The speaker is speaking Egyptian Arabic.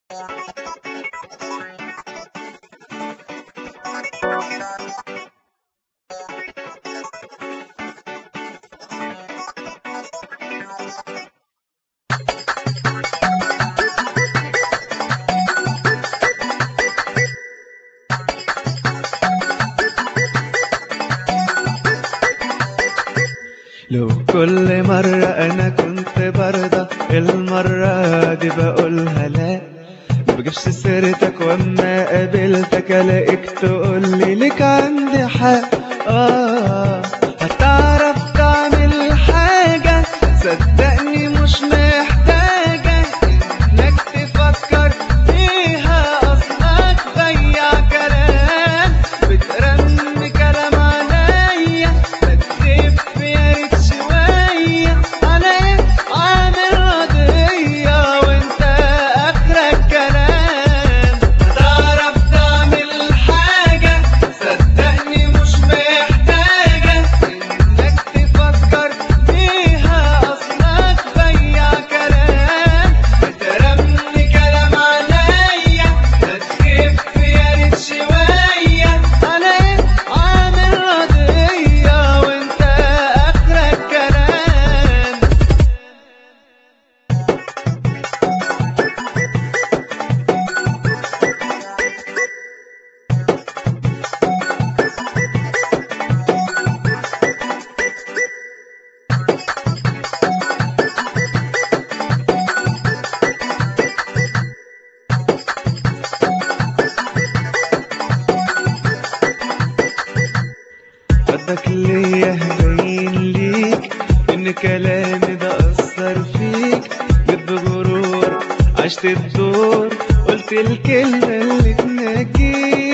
لو كل مرة أنا كنت برضى المرة دي بقولها لا مبجيبش سيرتك واما قابلتك الاقيك تقولي لك عندي حق آه هتعرف تعمل حاجة صدقني مش محتاجة انك تفكر فيها اصلك ضيع كلام بترمي كلام عليا ما تلف يا ريت شوية انا ايه عامل قضية وانت اخرك كلام تعرف تعمل حاجة صدقني مش محتاجة انك تفكر فيها اصلك ضيع كلام بترمي كلام عليا ما تخف يا ريت شوية انا ايه عامل قضية وانت اخرك كلام ردك ليا باين ليك ان كلامي ده اثر فيك جيت بغرور عشت الدور قلت الكلمة اللي تنجيك